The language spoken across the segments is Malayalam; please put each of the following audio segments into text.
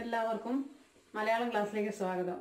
എല്ലാവർക്കും മലയാളം ക്ലാസ്സിലേക്ക് സ്വാഗതം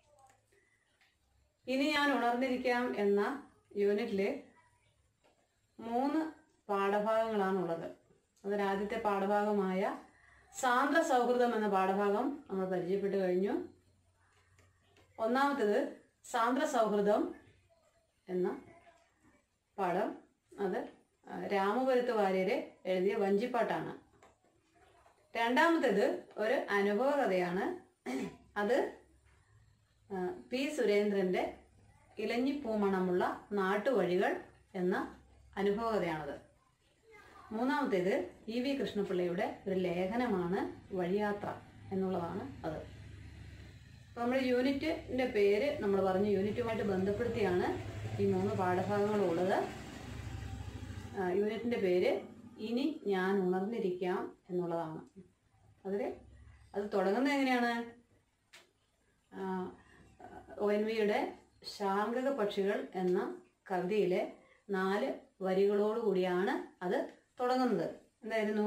ഇനി ഞാൻ ഉണർന്നിരിക്കാം എന്ന യൂണിറ്റില് മൂന്ന് പാഠഭാഗങ്ങളാണുള്ളത് അതിൽ ആദ്യത്തെ പാഠഭാഗമായ സാന്ദ്ര സൗഹൃദം എന്ന പാഠഭാഗം നമ്മൾ പരിചയപ്പെട്ടു കഴിഞ്ഞു ഒന്നാമത്തേത് സാന്ദ്ര സൗഹൃദം എന്ന പാഠം അത് ആ, രാമപുരത്ത് വാര്യര് എഴുതിയ വഞ്ചിപ്പാട്ടാണ് രണ്ടാമത്തേത് ഒരു അനുഭവ കഥയാണ് അത് ആ, പി സുരേന്ദ്രന്റെ ഇലഞ്ഞിപ്പൂമണമുള്ള നാട്ടുവഴികൾ എന്ന അനുഭവ കഥയാണത് മൂന്നാമത്തേത് ഇ വി കൃഷ്ണപിള്ളയുടെ ഒരു ലേഖനമാണ് വഴിയാത്ര എന്നുള്ളതാണ് അത് അപ്പോൾ നമ്മുടെ യൂണിറ്റിന്റെ പേര് നമ്മൾ പറഞ്ഞു യൂണിറ്റുമായിട്ട് ബന്ധപ്പെടുത്തിയാണ് ഈ മൂന്ന് പാഠഭാഗങ്ങളുള്ളത് ആ, യൂണിറ്റിന്റെ പേര് ഇനി ഞാൻ ഉണർന്നിരിക്കാം എന്നുള്ളതാണ് അതിൽ അത് തുടങ്ങുന്നത് എങ്ങനെയാണ് ആ, ഒ എൻ വിയുടെ ശാർഗക പക്ഷികൾ എന്ന കവിതയിലെ നാല് വരികളോട് കൂടിയാണ് അത് തുടങ്ങുന്നത് എന്തായിരുന്നു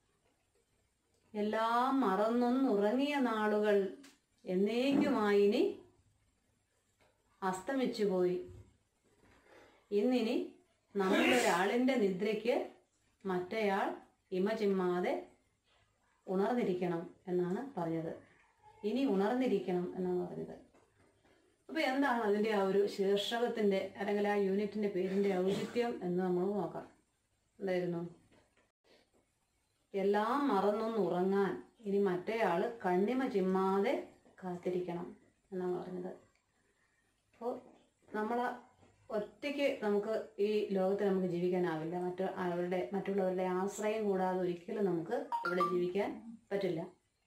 എല്ലാം മറന്നൊന്നുറങ്ങിയ നാളുകൾ എന്നേക്കുമായിനി അസ്തമിച്ചു പോയി ഇന്നിനി നമ്മളൊരാളിൻ്റെ നിദ്രയ്ക്ക് മറ്റേയാൾ ഇമ ചിമ്മാതെ ഉണർന്നിരിക്കണം എന്നാണ് പറഞ്ഞത് ഇനി ഉണർന്നിരിക്കണം എന്നാണ് പറഞ്ഞത് അപ്പോൾ എന്താണ് അതിൻ്റെ ആ ഒരു ശീർഷകത്തിൻ്റെ അല്ലെങ്കിൽ ആ യൂണിറ്റിൻ്റെ പേരിൻ്റെ ഔചിത്യം എന്ന് നമ്മൾ നോക്കാം എന്തായിരുന്നു എല്ലാം മറന്നൊന്ന് ഉറങ്ങാൻ ഇനി മറ്റേയാൾ കണ്ണിമ ചിമ്മാതെ കാത്തിരിക്കണം എന്നാണ് പറഞ്ഞത് അപ്പോൾ നമ്മൾ ഒറ്റയ്ക്ക് നമുക്ക് ഈ ലോകത്ത് നമുക്ക് ജീവിക്കാനാവില്ല മറ്റു അവരുടെ മറ്റുള്ളവരുടെ ആശ്രയം കൂടാതെ ഒരിക്കലും നമുക്ക് ഇവിടെ ജീവിക്കാൻ പറ്റില്ല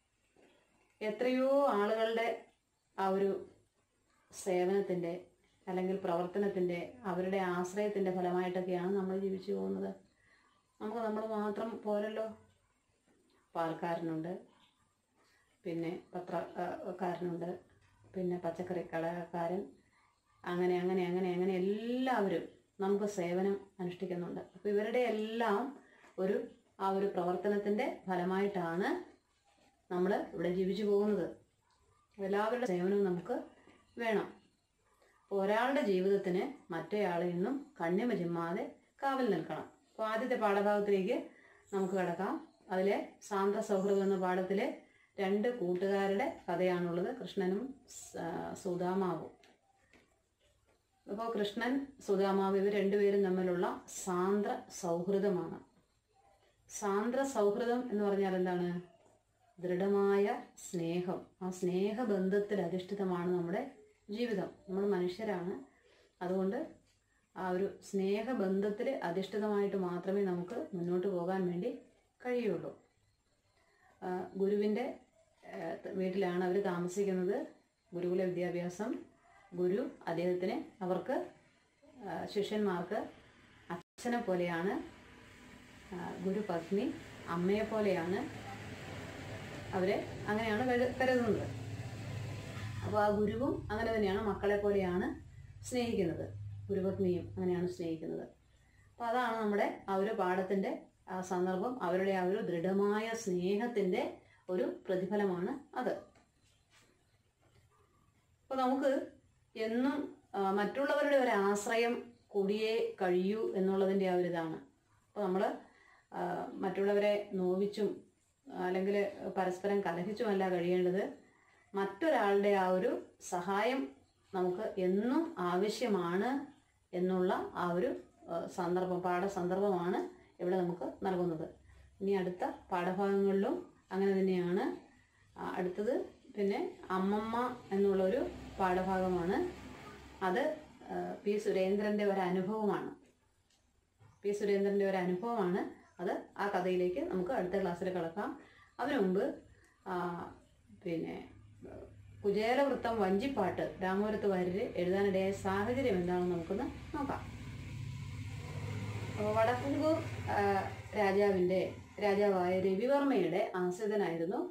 എത്രയോ ആളുകളുടെ ആ ഒരു സേവനത്തിൻ്റെ അല്ലെങ്കിൽ പ്രവർത്തനത്തിൻ്റെ അവരുടെ ആശ്രയത്തിൻ്റെ ഫലമായിട്ടൊക്കെയാണ് നമ്മൾ ജീവിച്ചു പോകുന്നത് നമുക്ക് നമ്മൾ മാത്രം പോരല്ലോ പാൽക്കാരനുണ്ട് പിന്നെ പത്രക്കാരനുണ്ട് പിന്നെ പച്ചക്കറി കടക്കാരൻ അങ്ങനെ അങ്ങനെ അങ്ങനെ അങ്ങനെ എല്ലാവരും നമുക്ക് സേവനം അനുഷ്ഠിക്കുന്നുണ്ട് അപ്പോൾ ഇവരുടെ എല്ലാം ഒരു ആ ഒരു പ്രവർത്തനത്തിൻ്റെ ഫലമായിട്ടാണ് നമ്മൾ ഇവിടെ ജീവിച്ചു പോകുന്നത് എല്ലാവരുടെ സേവനവും നമുക്ക് വേണം അപ്പോൾ ഒരാളുടെ ജീവിതത്തിന് മറ്റേയാളിൽ നിന്നും കണ്ണിമ ചിമ്മാതെ കാവൽ നിൽക്കണം അപ്പോൾ ആദ്യത്തെ പാഠഭാഗത്തിലേക്ക് നമുക്ക് കിടക്കാം അതിലെ സാന്ദ്ര സൗഹൃദം എന്ന പാഠത്തിലെ രണ്ട് കൂട്ടുകാരുടെ കഥയാണുള്ളത് കൃഷ്ണനും സ- സുദാമാവും അപ്പോൾ കൃഷ്ണൻ സുദാമാവ് ഇവർ രണ്ടുപേരും തമ്മിലുള്ള സാന്ദ്ര സൗഹൃദമാണ് സാന്ദ്ര സൗഹൃദം എന്ന് പറഞ്ഞാൽ എന്താണ് ദൃഢമായ സ്നേഹം ആ സ്നേഹബന്ധത്തിൽ അധിഷ്ഠിതമാണ് നമ്മുടെ ജീവിതം നമ്മൾ മനുഷ്യരാണ് അതുകൊണ്ട് ആ ഒരു സ്നേഹബന്ധത്തിൽ അധിഷ്ഠിതമായിട്ട് മാത്രമേ നമുക്ക് മുന്നോട്ട് പോകാൻ വേണ്ടി കഴിയുള്ളൂ ആ, ഗുരുവിൻ്റെ ആ, വീട്ടിലാണ് അവർ താമസിക്കുന്നത് ഗുരുകുല വിദ്യാഭ്യാസം ഗുരു അദ്ദേഹത്തിന് അവർക്ക് ആ, ശിഷ്യന്മാർക്ക് അച്ഛനെ പോലെയാണ് ആ, ഗുരു പത്നി അമ്മയെ പോലെയാണ് അവരെ അങ്ങനെയാണ് കരു- കരുതുന്നത് അപ്പോൾ ആ ഗുരുവും അങ്ങനെ തന്നെയാണ് മക്കളെ പോലെയാണ് സ്നേഹിക്കുന്നത് ഗുരുപത്നിയും അങ്ങനെയാണ് സ്നേഹിക്കുന്നത് അപ്പോൾ അതാണ് നമ്മുടെ ആ ഒരു പാഠത്തിൻ്റെ ആ സന്ദർഭം അവരുടെ ആ ഒരു ദൃഢമായ സ്നേഹത്തിൻ്റെ ഒരു പ്രതിഫലമാണ് അത് അപ്പോൾ നമുക്ക് എന്നും ആ, മറ്റുള്ളവരുടെ ഒരു ആശ്രയം കൂടിയേ കഴിയൂ എന്നുള്ളതിൻ്റെ ആ ഒരു ഇതാണ് അപ്പോൾ നമ്മൾ മറ്റുള്ളവരെ നോവിച്ചും അല്ലെങ്കിൽ പരസ്പരം കലഹിച്ചുമല്ല കഴിയേണ്ടത് മറ്റൊരാളുടെ ആ ഒരു സഹായം നമുക്ക് എന്നും ആവശ്യമാണ് എന്നുള്ള ആ ഒരു ആ, സന്ദർഭം പാഠസന്ദർഭമാണ് ഇവിടെ നമുക്ക് നൽകുന്നത് ഇനി അടുത്ത പാഠഭാഗങ്ങളിലും അങ്ങനെ തന്നെയാണ് ആ, അടുത്തത് പിന്നെ അമ്മമ്മ എന്നുള്ളൊരു പാഠഭാഗമാണ് അത് ആ, പി സുരേന്ദ്രൻ്റെ ഒരു അനുഭവമാണ് പി സുരേന്ദ്രൻ്റെ ഒരു അനുഭവമാണ് അത് ആ കഥയിലേക്ക് നമുക്ക് അടുത്ത ക്ലാസ്സിൽ കിടക്കാം അതിനു മുമ്പ് ആ, പിന്നെ കുചേലവൃത്തം വഞ്ചിപ്പാട്ട് രാമപുരത്ത് വാര്യര് എഴുതാനിടയായ സാഹചര്യം എന്താണെന്ന് നമുക്കൊന്ന് നോക്കാം അപ്പോൾ വടക്കുംകൂർ ആ, രാജാവിൻ്റെ രാജാവായ രവിവർമ്മയുടെ ആശ്രിതനായിരുന്നു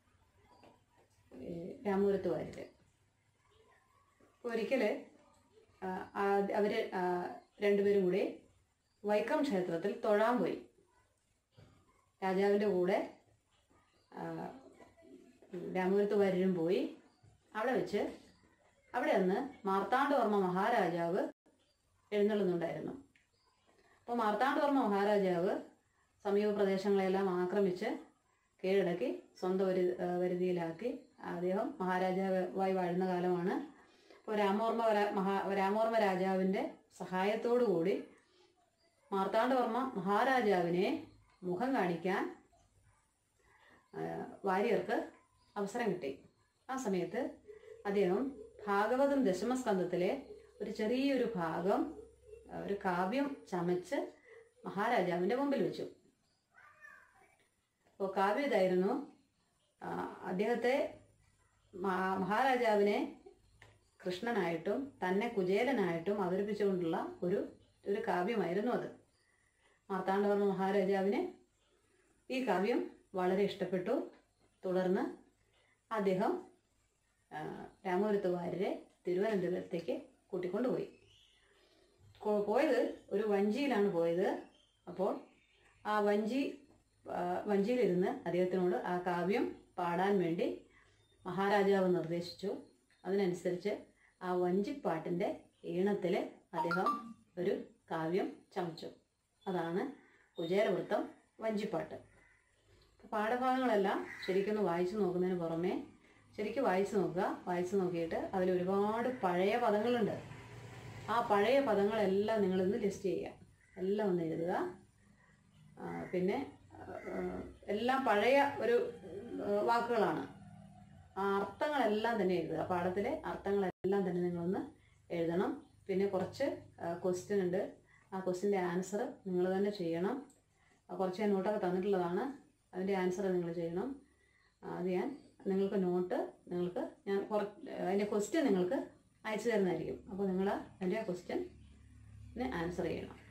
ഈ രാമപുരത്ത് വാര്യര് അപ്പോൾ ഒരിക്കല് ആ, ആ- അവര് ആ, രണ്ടുപേരും കൂടി വൈക്കം ക്ഷേത്രത്തിൽ തൊഴാൻ പോയി രാജാവിൻ്റെ കൂടെ ആ, രാമപുരത്ത് വരരും പോയി അവിടെ വെച്ച് അവിടെ നിന്ന് മാർത്താണ്ഡവർമ്മ മഹാരാജാവ് എഴുന്നള്ളുന്നുണ്ടായിരുന്നു അപ്പോൾ മാർത്താണ്ഡവർമ്മ മഹാരാജാവ് സമീപ പ്രദേശങ്ങളെല്ലാം ആക്രമിച്ച് കീഴടക്കി സ്വന്തം ഒരു വരുതിയിലാക്കി അദ്ദേഹം മഹാരാജാവായി വാഴുന്ന കാലമാണ് അപ്പോൾ രാമവർമ്മ വര- മഹാ രാമവർമ്മ രാജാവിൻ്റെ സഹായത്തോടു കൂടി മാർത്താണ്ഡവർമ്മ മഹാരാജാവിനെ മുഖം കാണിക്കാൻ ആ, വാര്യർക്ക് അവസരം കിട്ടി ആ സമയത്ത് അദ്ദേഹം ഭാഗവതം ദശമസ്കന്ധത്തിലെ ഒരു ചെറിയൊരു ഭാഗം ആ, ഒരു കാവ്യം ചമച്ച് മഹാരാജാവിൻ്റെ മുമ്പിൽ വെച്ചു അപ്പോൾ കാവ്യം ഇതായിരുന്നു ആ, അദ്ദേഹത്തെ മഹാ- മഹാരാജാവിനെ കൃഷ്ണനായിട്ടും തന്നെ കുചേലനായിട്ടും അവതരിപ്പിച്ചുകൊണ്ടുള്ള ഒരു ഒരു കാവ്യമായിരുന്നു അത് മാർത്താണ്ഡവർമ്മ മഹാരാജാവിന് ഈ കാവ്യം വളരെ ഇഷ്ടപ്പെട്ടു തുടർന്ന് അദ്ദേഹം ആ, രാമപുരത്ത് വാര്യരെ തിരുവനന്തപുരത്തേക്ക് കൂട്ടിക്കൊണ്ടുപോയി കൊ- പോയത് ഒരു വഞ്ചിയിലാണ് പോയത് അപ്പോൾ ആ വഞ്ചി ആ, വഞ്ചിയിലിരുന്ന് അദ്ദേഹത്തിനോട് ആ കാവ്യം പാടാൻ വേണ്ടി മഹാരാജാവ് നിർദ്ദേശിച്ചു അതിനനുസരിച്ച് ആ വഞ്ചിപ്പാട്ടിൻ്റെ ഈണത്തിൽ അദ്ദേഹം ഒരു കാവ്യം ചമച്ചു അതാണ് കുചേരവൃത്തം വഞ്ചിപ്പാട്ട് പാഠഭാഗങ്ങളെല്ലാം ശരിക്കൊന്ന് വായിച്ചു നോക്കുന്നതിന് പുറമെ ശരിക്കും വായിച്ചു നോക്കുക വായിച്ചു നോക്കിയിട്ട് അതിൽ ഒരുപാട് പഴയ പദങ്ങളുണ്ട് ആ പഴയ പദങ്ങളെല്ലാം നിങ്ങളിന്ന് ലിസ്റ്റ് ചെയ്യുക എല്ലാം ഒന്ന് എഴുതുക ആ, പിന്നെ ആ, എല്ലാം പഴയ ഒരു ആ, വാക്കുകളാണ് ആ അർത്ഥങ്ങളെല്ലാം തന്നെ എഴുതുക പാഠത്തിലെ അർത്ഥങ്ങളെല്ലാം തന്നെ നിങ്ങളൊന്ന് എഴുതണം പിന്നെ കുറച്ച് ക്വസ്റ്റ്യൻ ഉണ്ട് ആ ക്വസ്റ്റ്യൻ്റെ ആൻസർ നിങ്ങൾ തന്നെ ചെയ്യണം ആ, കുറച്ച് ഞാൻ നോട്ടൊക്കെ തന്നിട്ടുള്ളതാണ് അതിൻ്റെ ആൻസർ നിങ്ങൾ ചെയ്യണം ആ, അത് ഞാൻ നിങ്ങൾക്ക് നോട്ട് നിങ്ങൾക്ക് ഞാൻ കുറച്ച് അതിൻ്റെ ക്വസ്റ്റ്യൻ നിങ്ങൾക്ക് അയച്ചു തരുന്നതായിരിക്കും അപ്പോൾ നിങ്ങൾ അതിൻ്റെ ക്വസ്റ്റ്യന് ആൻസർ ചെയ്യണം